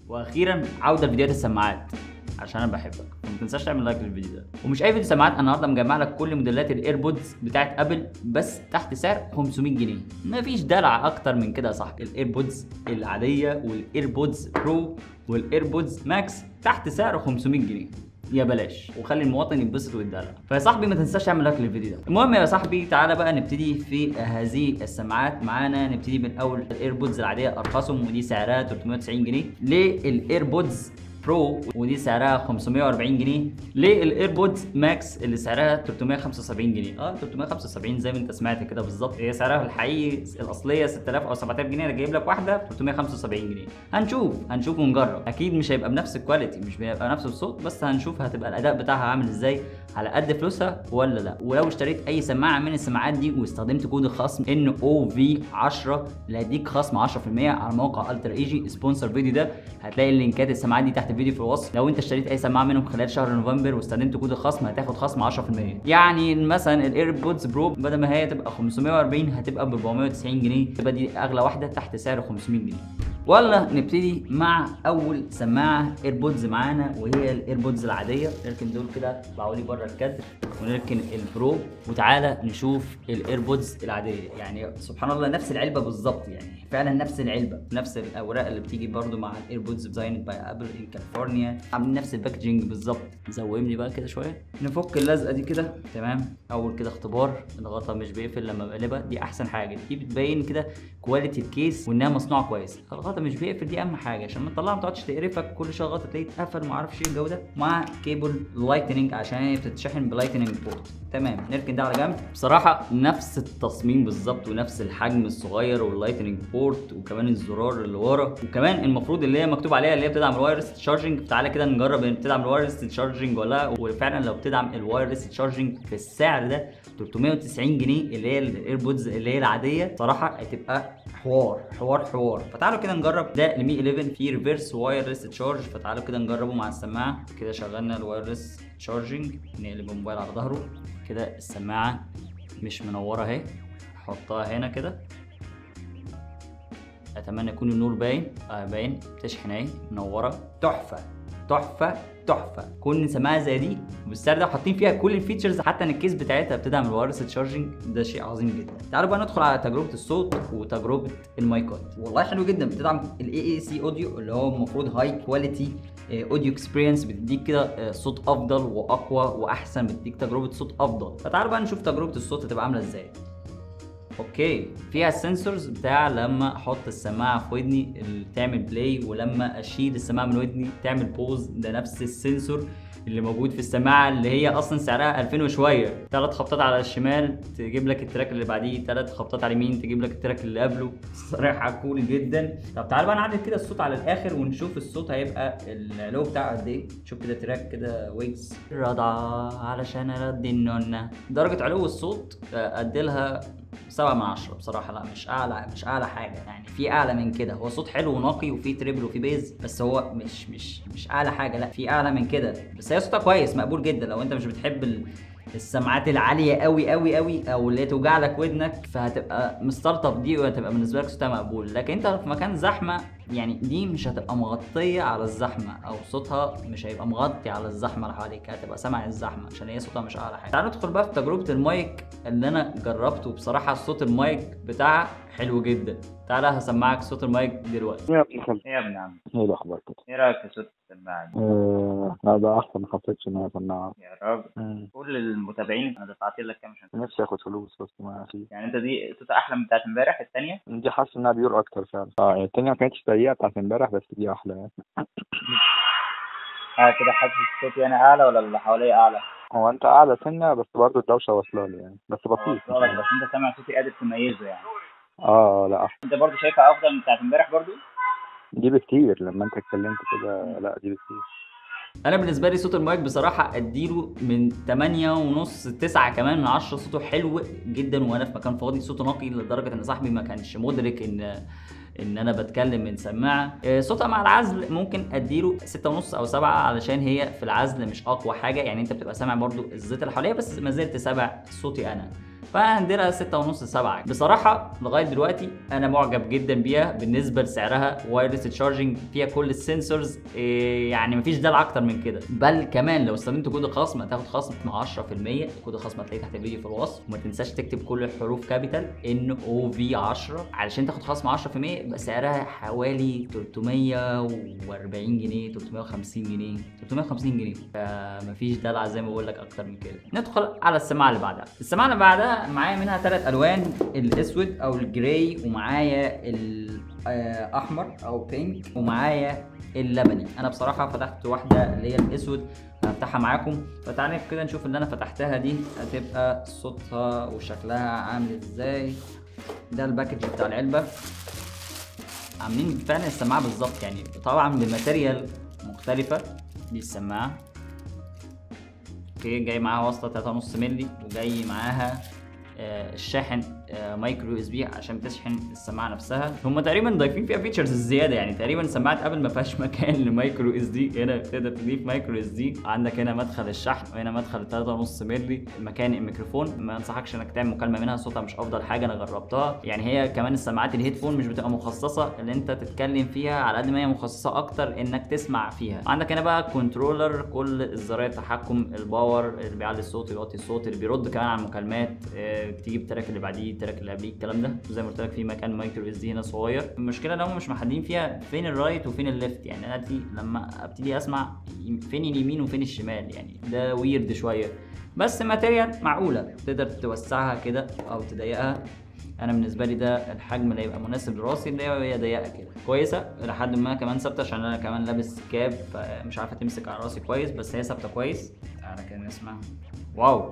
واخيرا عوده لفيديوهات السماعات عشان انا بحبك وما تنساش تعمل لايك للفيديو ده ومش اي فيديو سماعات انا النهارده مجمع لك كل موديلات الايربودز بتاعت ابل بس تحت سعر 500 جنيه مفيش دلع اكتر من كده يا صاحبي الايربودز العاديه والايربودز برو والايربودز ماكس تحت سعر 500 جنيه يا بلاش وخلي المواطن يتبسط ويتدلع فيا صاحبي ما تنساش تعمل لايك للفيديو ده المهم يا صاحبي تعالى بقى نبتدي في هذه السماعات معانا نبتدي من اول الايربودز العاديه ارخصهم ودي سعرها 390 جنيه للايربودز برو ودي سعرها 540 جنيه للايربودز ماكس اللي سعرها 375 جنيه اه 375 زي ما انت سمعت كده بالظبط هي سعرها الحقيقي الاصليه 6000 او 7000 جنيه انا جايب لك واحده 375 جنيه هنشوف هنشوف ونجرب اكيد مش هيبقى بنفس الكواليتي مش هيبقى نفس الصوت بس هنشوف هتبقى الاداء بتاعها عامل ازاي على قد فلوسها ولا لا ولو اشتريت اي سماعه من السماعات دي واستخدمت كود الخصم ان او في 10 اللي هيديك خصم 10% على موقع الترا ايجي سبونسر فيديو ده هتلاقي اللينكات السماعات دي تحت الفيديو في الوصف لو انت اشتريت اي سماعه منهم خلال شهر نوفمبر واستخدمت كود الخصم هتاخد خصم 10% يعني مثلا الايربودز برو بدل ما هي تبقى 540 هتبقى ب 490 جنيه تبقى دي اغلى واحده تحت سعر 500 جنيه ولا نبتدي مع اول سماعه ايربودز معانا وهي الايربودز العاديه نركن دول كده طلعوا لي بره الكادر ونركن البرو وتعالى نشوف الايربودز العاديه يعني سبحان الله نفس العلبه بالظبط يعني فعلا نفس العلبه نفس الاوراق اللي بتيجي برده مع الايربودز ديزايند باي ابل ان كاليفورنيا عاملين نفس الباكجينج بالظبط زومني بقى كده شويه نفك اللزقه دي كده تمام اول كده اختبار الغطا مش بيقفل لما بقلبها دي احسن حاجه دي بتبين كده كواليتي الكيس وانها مصنوعه كويس الغطا مش بيقفل دي اهم حاجه عشان ما تطلعها ما تقعدش تقرفك كل شويه غطا تلاقيه اتقفل ما اعرفش ايه الجو ده مع كيبل لايتنينج عشان هي بتتشحن بلايتنينج بورت تمام نركن ده على جنب بصراحه نفس التصميم بالظبط ونفس الحجم الصغير واللايتنينج بورت وكمان الزرار اللي ورا وكمان المفروض اللي هي مكتوب عليها اللي هي بتدعم الوايرلس تشارجنج تعالى كده نجرب ان بتدعم الوايرلس تشارجنج ولا لا وفعلا لو بتدعم الوايرلس تشارجنج في السعر ده 390 جنيه اللي هي الايربودز اللي هي العاديه صراحه هتبقى حوار حوار حوار فتعالوا كده نجرب ده لمي 11 في ريفرس وايرلس تشارج فتعالوا كده نجربه مع السماعه كده شغلنا الوايرلس تشارجنج نقلب الموبايل على ظهره كده السماعه مش منوره اهي احطها هنا كده اتمنى يكون النور باين اه باين تشحن اهي منوره تحفه تحفه تحفه كون سماعه زي دي بالسعر ده حاطين فيها كل الفيتشرز حتى ان الكيس بتاعتها بتدعم الوايرلس تشارجنج ده شيء عظيم جدا تعالوا بقى ندخل على تجربه الصوت وتجربه المايكات والله حلو جدا بتدعم الاي اي سي اوديو اللي هو المفروض هاي كواليتي اوديو اكسبيرينس بتديك كده صوت افضل واقوى واحسن بتديك تجربه صوت افضل فتعالوا بقى نشوف تجربه الصوت هتبقى عامله ازاي اوكي فيها السنسورز بتاع لما احط السماعه في ودني اللي تعمل بلاي ولما اشيل السماعه من ودني تعمل بوز ده نفس السنسور اللي موجود في السماعه اللي هي اصلا سعرها 2000 وشويه ثلاث خبطات على الشمال تجيب لك التراك اللي بعديه ثلاث خبطات على اليمين تجيب لك التراك اللي قبله صراحه كول جدا طب تعال بقى نعدل كده الصوت على الاخر ونشوف الصوت هيبقى العلو بتاعه قد ايه شوف كده تراك كده ويجز رضا علشان ارضي النونه درجه علو الصوت اديلها سبعة من عشرة بصراحة لا مش أعلى مش أعلى حاجة يعني في أعلى من كده هو صوت حلو ونقي وفي تريبل وفي بيز بس هو مش مش مش أعلى حاجة لا في أعلى من كده بس هي صوتها كويس مقبول جدا لو أنت مش بتحب ال... السماعات العاليه قوي قوي قوي او اللي توجع لك ودنك فهتبقى مستلطف دي وهتبقى بالنسبه لك صوتها مقبول لكن انت في مكان زحمه يعني دي مش هتبقى مغطيه على الزحمه او صوتها مش هيبقى مغطي على الزحمه اللي حواليك هتبقى سامع الزحمه عشان هي صوتها مش اعلى حاجه تعال ندخل بقى في تجربه المايك اللي انا جربته بصراحه صوت المايك بتاعها حلو جدا تعالى هسمعك صوت المايك دلوقتي يا ابن خالتي ايه يا ابن عم ايه الاخبار كده ايه رايك في صوت السماعه دي آه هذا احسن ما حسيتش ان هي سماعه يا راجل مم. قول للمتابعين انا دفعت لك كام عشان نفسي اخد فلوس بس ما في يعني انت دي صوت احلى من بتاعت امبارح الثانيه دي حاسس انها بيور اكتر فعلا اه التانية ما كانتش سيئة بتاعت امبارح بس دي احلى يعني اه كده حاسس صوتي انا اعلى ولا اللي حواليا اعلى هو انت اعلى سنة بس برضه الدوشة واصلة لي يعني بس بسيط واصلة لك بس انت سامع صوتي قادر تميزه يعني اه لا احسن انت برضو شايفها افضل من بتاعت امبارح برضو دي بكتير لما انت اتكلمت كده لا دي بكتير انا بالنسبه لي صوت المايك بصراحه اديله من 8 ونص 9 كمان من 10 صوته حلو جدا وانا في مكان فاضي صوته نقي لدرجه ان صاحبي ما كانش مدرك ان ان انا بتكلم من سماعه آه، صوتها مع العزل ممكن اديله ستة ونص او سبعة علشان هي في العزل مش اقوى حاجه يعني انت بتبقى سامع برضو الزيت اللي حواليا بس ما زلت سامع صوتي انا فانا هنديلها 6 ونص 7 بصراحه لغايه دلوقتي انا معجب جدا بيها بالنسبه لسعرها وايرلس تشارجنج فيها كل السنسورز إيه يعني مفيش دلع اكتر من كده بل كمان لو استخدمت كود الخصم هتاخد خصم 10% كود الخصم هتلاقيه تحت الفيديو في الوصف وما تنساش تكتب كل الحروف كابيتال ان او في 10 علشان تاخد خصم 10% يبقى سعرها حوالي 340 جنيه 350 جنيه 350 جنيه فمفيش دلع زي ما بقول لك اكتر من كده ندخل على السماعه اللي بعدها السماعه اللي بعدها معايا منها ثلاث الوان الاسود او الجراي ومعايا الاحمر او بينك ومعايا اللبني انا بصراحه فتحت واحده اللي هي الاسود هفتحها معاكم فتعالى كده نشوف اللي انا فتحتها دي هتبقى صوتها وشكلها عامل ازاي ده الباكج بتاع العلبه عاملين فعلا السماعه بالظبط يعني طبعا بماتيريال مختلفه دي السماعه اوكي جاي معاها وصله 3.5 مللي وجاي معاها آه، الشاحن آه، مايكرو اس بي عشان تشحن السماعه نفسها هم تقريبا ضايفين فيها فيتشرز زياده يعني تقريبا سماعه ابل ما فيهاش مكان لمايكرو اس دي هنا تقدر تضيف مايكرو اس دي عندك هنا مدخل الشحن وهنا مدخل 3.5 مللي مكان الميكروفون ما انصحكش انك تعمل مكالمه منها صوتها مش افضل حاجه انا جربتها يعني هي كمان السماعات الهيدفون مش بتبقى مخصصه ان انت تتكلم فيها على قد ما هي مخصصه اكتر انك تسمع فيها عندك هنا بقى كنترولر كل زراير التحكم الباور اللي بيعلي الصوت يوطي الصوت اللي بيرد كمان على المكالمات آه، تيجي التراك اللي بعديه التراك اللي قبليه الكلام ده زي ما قلت لك في مكان مايكرو اس دي هنا صغير المشكله ان هم مش محددين فيها فين الرايت وفين الليفت يعني انا دي لما ابتدي اسمع يم- فين اليمين وفين الشمال يعني ده ويرد شويه بس ماتيريال معقوله تقدر توسعها كده او تضيقها انا بالنسبه لي ده الحجم اللي هيبقى مناسب لراسي اللي هي هي ضيقه كده كويسه لحد ما كمان ثابته عشان انا كمان لابس كاب فمش عارفه تمسك على راسي كويس بس هي ثابته كويس تعالى كده نسمع واو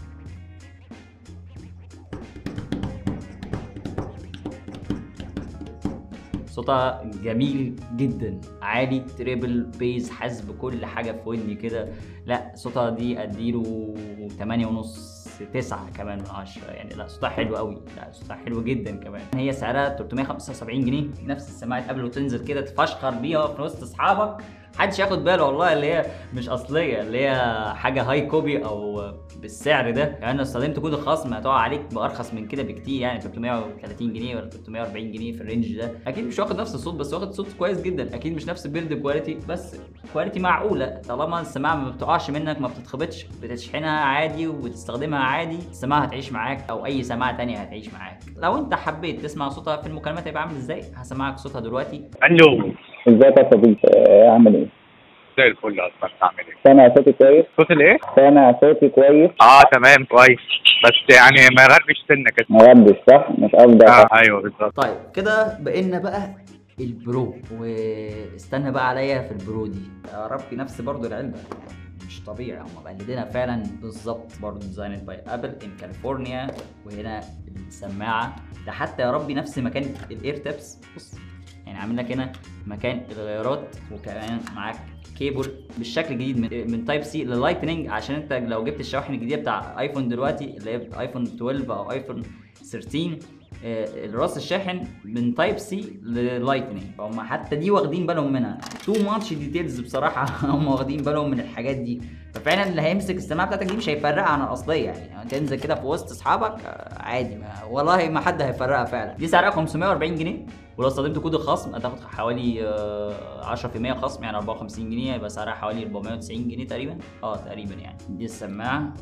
صوتها جميل جدا عالي تريبل بيز حاسس بكل حاجه في ودني كده لا صوتها دي اديله 8 ونص 9 كمان من 10 يعني لا صوتها حلو قوي لا صوتها حلو جدا كمان هي سعرها 375 جنيه نفس السماعه قبل وتنزل كده تفشخر بيها في وسط اصحابك محدش ياخد باله والله اللي هي مش اصليه اللي هي حاجه هاي كوبي او بالسعر ده يعني لو استخدمت كود الخصم هتقع عليك بارخص من كده بكتير يعني 330 جنيه ولا 340 جنيه في الرينج ده اكيد مش واخد نفس الصوت بس واخد صوت كويس جدا اكيد مش نفس البيلد كواليتي بس كواليتي معقوله طالما السماعه ما بتقعش منك ما بتتخبطش بتشحنها عادي وبتستخدمها عادي السماعه هتعيش معاك او اي سماعه تانية هتعيش معاك لو انت حبيت تسمع صوتها في المكالمات هيبقى عامل ازاي هسمعك صوتها دلوقتي الو ازيك يا صديقي آه، عامل ايه؟ زي الفل اصلا تعمل ايه؟ سامع صوتي كويس؟ صوت الايه؟ سامع صوتي كويس؟ اه تمام كويس بس يعني ما يغربش سنه كده ما ردش صح؟ مش افضل اه ايوه بالظبط طيب كده بقينا بقى البرو واستنى بقى عليا في البرو دي يا ربي نفس برضو العلبه مش طبيعي هم مقلدينها فعلا بالظبط برضو ديزايند باي ابل ان كاليفورنيا وهنا السماعه ده حتى يا ربي نفس مكان الاير تابس بص يعني عامل لك هنا مكان الغيارات وكمان معاك كيبل بالشكل الجديد من من تايب سي للايتنينج عشان انت لو جبت الشواحن الجديده بتاع ايفون دلوقتي اللي هي ايفون 12 او ايفون 13 آه، الراس الشاحن من تايب سي للايتنينج فهم حتى دي واخدين بالهم منها تو ماتش ديتيلز بصراحه هم واخدين بالهم من الحاجات دي ففعلا اللي هيمسك السماعه بتاعتك دي مش هيفرقها عن الاصليه يعني, يعني تنزل كده في وسط اصحابك آه، عادي ما والله ما حد هيفرقها فعلا دي سعرها 540 جنيه ولو استخدمت كود الخصم هتاخد حوالي آه، 10% خصم يعني 54 جنيه يبقى سعرها حوالي 490 جنيه تقريبا اه تقريبا يعني دي السماعه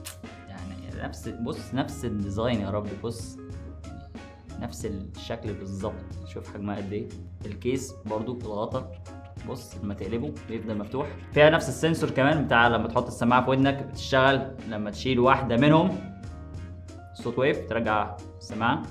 يعني نفس بص نفس الديزاين يا رب بص نفس الشكل بالظبط شوف حجمها قد ايه الكيس برضو الغطا بص لما تقلبه بيفضل مفتوح فيها نفس السنسور كمان بتاع لما تحط السماعه في ودنك بتشتغل لما تشيل واحده منهم صوت ويف ترجع السماعه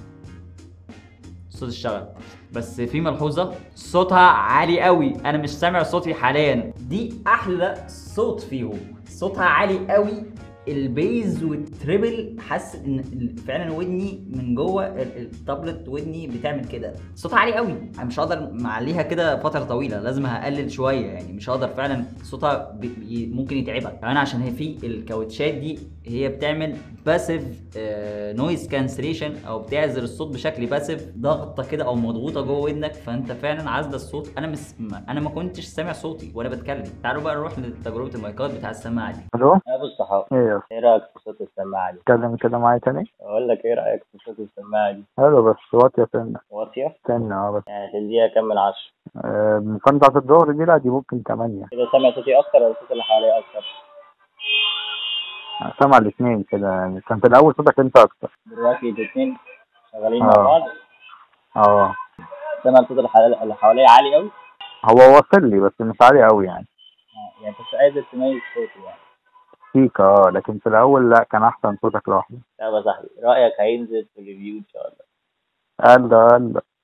الصوت اشتغل بس في ملحوظه صوتها عالي قوي انا مش سامع صوتي حاليا دي احلى صوت فيهم صوتها عالي قوي البيز والتريبل حاسس ان ال- فعلا ودني من جوه ال- التابلت ودني بتعمل كده صوتها عالي قوي انا مش هقدر معليها كده فتره طويله لازم هقلل شويه يعني مش هقدر فعلا صوتها ب... ي- ممكن يتعبك كمان عشان هي في الكاوتشات دي هي بتعمل باسيف نويز كانسليشن او بتعزل الصوت بشكل باسيف ضغطه كده او مضغوطه جوه ودنك فانت فعلا عازله الصوت انا مس... ما- انا ما كنتش سامع صوتي وانا بتكلم تعالوا بقى نروح لتجربه المايكات بتاع السماعه دي الو اه بص حاضر ايه يا اسطى ايه رايك في صوت السماعه دي اتكلم كده معايا تاني اقول لك ايه رايك في صوت السماعه دي حلو بس واطية سنة واطيه سنة اه بس يعني تديها كام من عشرة آه، المقارنة بتاعت الظهر دي لا دي ممكن تمانية كده سامع صوتي اكتر ولا صوت اللي حواليا اكتر أنا سامع الاتنين كده يعني كان في الأول صوتك أنت أكتر دلوقتي الاثنين شغالين آه. مع بعض اه سامع صوت اللي حواليا- اللي حواليا عالي قوي هو واصل لي بس مش عالي قوي يعني آه، يعني كنت قادر تميز صوتي يعني فيك اه لكن في الأول لا كان أحسن صوتك لوحده طب يا صاحبي رايك هينزل في الريفيو ان شاء الله قال ده قال ده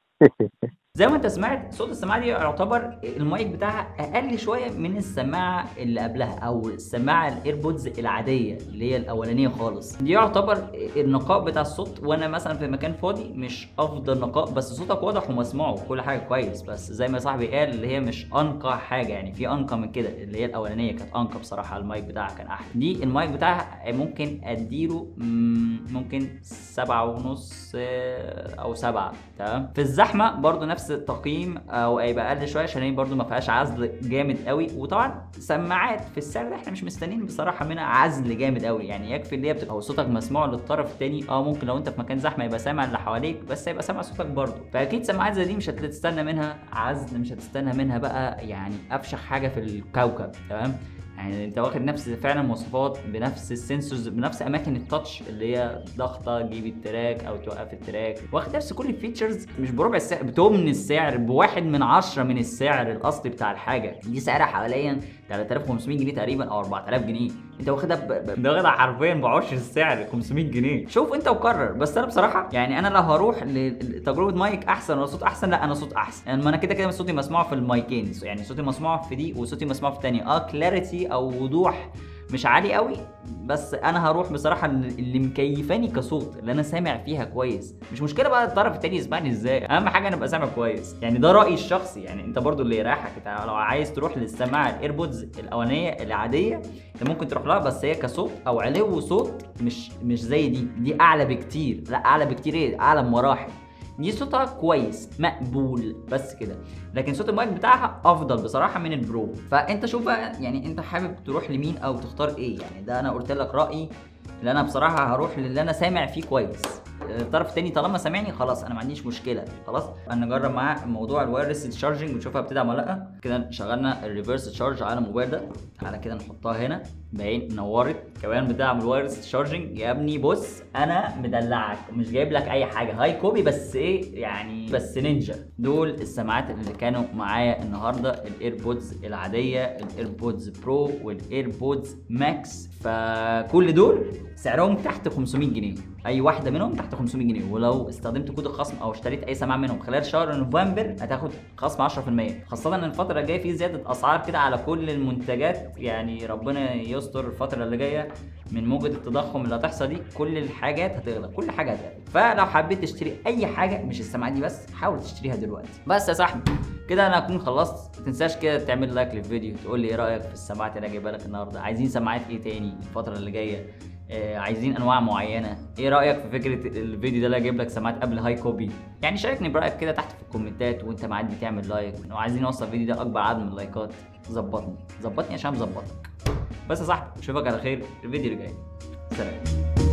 زي ما انت سمعت صوت السماعه دي يعتبر المايك بتاعها اقل شويه من السماعه اللي قبلها او السماعه الايربودز العاديه اللي هي الاولانيه خالص دي يعتبر النقاء بتاع الصوت وانا مثلا في مكان فاضي مش افضل نقاء بس صوتك واضح ومسموع وكل حاجه كويس بس زي ما صاحبي قال اللي هي مش انقى حاجه يعني في انقى من كده اللي هي الاولانيه كانت انقى بصراحه المايك بتاعها كان احلى دي المايك بتاعها ممكن اديله مم، ممكن سبعة ونص آه، او سبعة تمام في الزحمه برضو نفس التقييم او هيبقى اقل شويه عشان هي برضو ما فيهاش عزل جامد قوي وطبعا سماعات في السعر ده احنا مش مستنيين بصراحه منها عزل جامد قوي يعني يكفي اللي هي بتبقى صوتك مسموع للطرف التاني اه ممكن لو انت في مكان زحمه يبقى سامع اللي حواليك بس هيبقى سامع صوتك برضو فاكيد سماعات زي دي مش هتستنى منها عزل مش هتستنى منها بقى يعني افشخ حاجه في الكوكب تمام يعني انت واخد نفس فعلا مواصفات بنفس السنسورز بنفس اماكن التاتش اللي هي ضغطه تجيب التراك او توقف التراك واخد نفس كل الفيتشرز مش بربع السعر بتمن السعر بواحد من عشرة من السعر الاصلي بتاع الحاجه دي سعرها حواليا 3500 جنيه تقريبا او 4000 جنيه انت واخدها ب... ب... انت واخدها حرفيا بعشر السعر 500 جنيه شوف انت وقرر بس انا بصراحه يعني انا لو هروح لتجربه مايك احسن ولا صوت احسن لا انا صوت احسن يعني ما انا كده كده صوتي مسموع في المايكين يعني صوتي مسموع في دي وصوتي مسموع في الثانيه اه كلاريتي او وضوح مش عالي قوي بس انا هروح بصراحه اللي مكيفاني كصوت اللي انا سامع فيها كويس مش مشكله بقى الطرف التاني يسمعني ازاي اهم حاجه انا ابقى سامع كويس يعني ده رايي الشخصي يعني انت برضو اللي يريحك انت لو عايز تروح للسماعه الايربودز الاولانيه العاديه انت ممكن تروح لها بس هي كصوت او علو صوت مش مش زي دي دي اعلى بكتير لا اعلى بكتير ايه اعلى بمراحل دي صوتها كويس مقبول بس كده لكن صوت المايك بتاعها افضل بصراحه من البرو فانت شوف بقى يعني انت حابب تروح لمين او تختار ايه يعني ده انا قلت لك رايي اللي انا بصراحه هروح للي انا سامع فيه كويس الطرف التاني طالما سامعني خلاص انا ما عنديش مشكله خلاص انا نجرب معاه موضوع الوايرلس تشارجنج ونشوفها بتدعم ولا لا كده شغلنا الريفرس تشارج على الموبايل ده تعالى كده نحطها هنا باين نورت كمان بتدعم الوايرلس تشارجنج يا ابني بص انا مدلعك مش جايب لك اي حاجه هاي كوبي بس ايه يعني بس نينجا دول السماعات اللي كانوا معايا النهارده الايربودز العاديه الايربودز برو والايربودز ماكس فكل دول سعرهم تحت 500 جنيه اي واحده منهم تحت 500 جنيه ولو استخدمت كود الخصم او اشتريت اي سماعه منهم خلال شهر نوفمبر هتاخد خصم 10% خاصه ان الفتره الجايه في زياده اسعار كده على كل المنتجات يعني ربنا يستر الفتره اللي جايه من موجه التضخم اللي هتحصل دي كل الحاجات هتغلى كل حاجه هتغلى فلو حبيت تشتري اي حاجه مش السماعات دي بس حاول تشتريها دلوقتي بس يا صاحبي كده انا اكون خلصت ما تنساش كده تعمل لايك للفيديو تقول لي ايه رايك في السماعات اللي انا جايبها لك النهارده عايزين سماعات ايه تاني الفتره اللي جايه آه عايزين انواع معينه ايه رايك في فكره الفيديو ده اللي اجيب لك سماعات قبل هاي كوبي يعني شاركني برايك كده تحت في الكومنتات وانت معدي تعمل لايك لو عايزين نوصل الفيديو ده اكبر عدد من اللايكات ظبطني ظبطني عشان مظبطك بس يا صاحبي اشوفك على خير الفيديو اللي جاي سلام